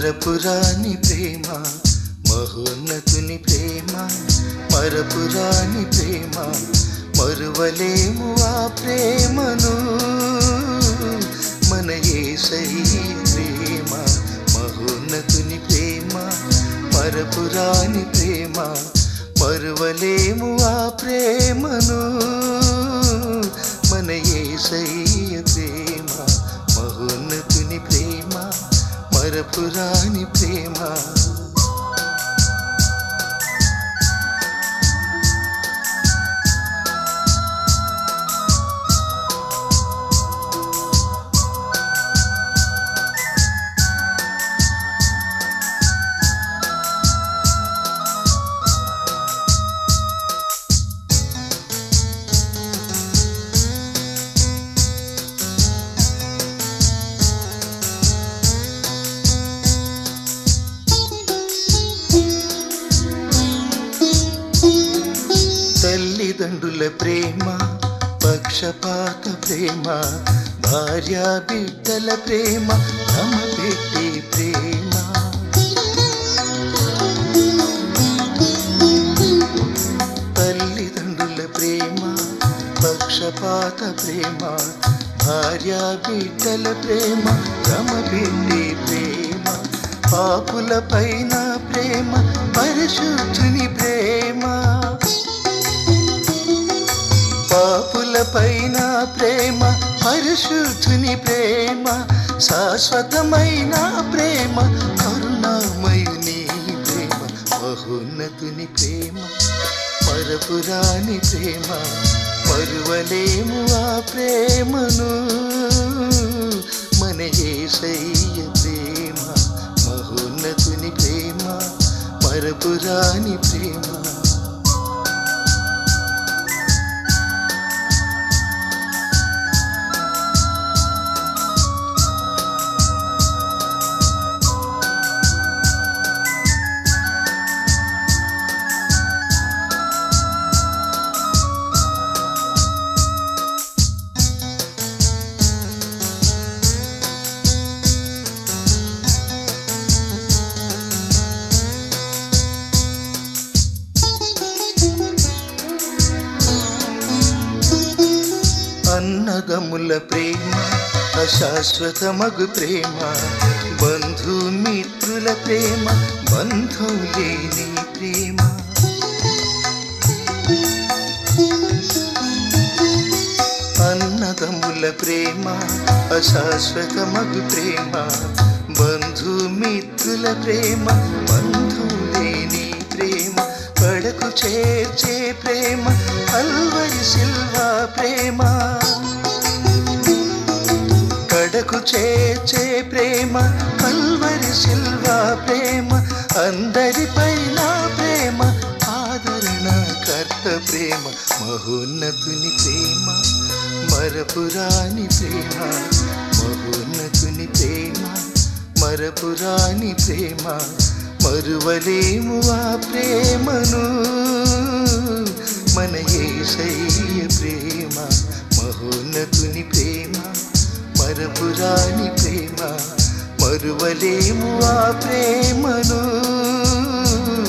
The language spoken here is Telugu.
మరపురాని ప్రేమ మహోన్నతుని ప్రేమ మరపురాని ప్రేమ మరువలేము ఆ ప్రేమను మన యేసయ్య ప్రేమ మహోన్నతుని ప్రేమ మరపురాని ప్రేమ మరువలేము ఆ ప్రేమను మన యేసయ్య ప్రేమ మహోన్నతుని ప్రేమ మరపురాని ప్రేమ తల్లిదండ్రుల ప్రేమ పక్షపాత ప్రేమ భార్య బిడ్డల ప్రేమ తమ పెట్టి ప్రేమ తల్లిదండ్రుల ప్రేమ పక్షపాత ప్రేమ భార్య బిడ్డల ప్రేమ తమ పెట్టి ప్రేమ పాపుల పైన ప్రేమ పరిశుద్ధుని ప్రేమ పాపుల పైన ప్రేమ పరిశుద్ధుని ప్రేమ శాశ్వతమైన ప్రేమ కరుణామయుని ప్రేమ మహోన్నతుని ప్రేమ మరపురాని ప్రేమ మరువలేము ఆ ప్రేమను మన యేసయ్య ప్రేమ మహోన్నతుని ప్రేమ మరపురాని ప్రేమ అన్నదముల ప్రేమ అశాశ్వతమగు ప్రేమ బంధుమిత్రుల ప్రేమ బంధం లేని ప్రేమ అన్నదముల ప్రేమ అశాశ్వతమగు ప్రేమ బంధుమిత్రుల ప్రేమ బంధం లేని ప్రేమ కడకు చేర్చే ప్రేమ అల్వరి సిల్వా ప్రేమ కడకు చేర్చే ప్రేమ కల్వరి సిల్వా ప్రేమ అందరిపైన ప్రేమ ఆదరణ కర్త ప్రేమ మహోన్నతుని ప్రేమ మరపురాని ప్రేమ మహోన్నతుని ప్రేమ మరపురాని ప్రేమ మరువలేము ఆ ప్రేమను మన యేసయ్య ప్రేమ మహోన్నతుని ప్రేమ మరపురాని ప్రేమ మరువలేము ఆ ప్రేమను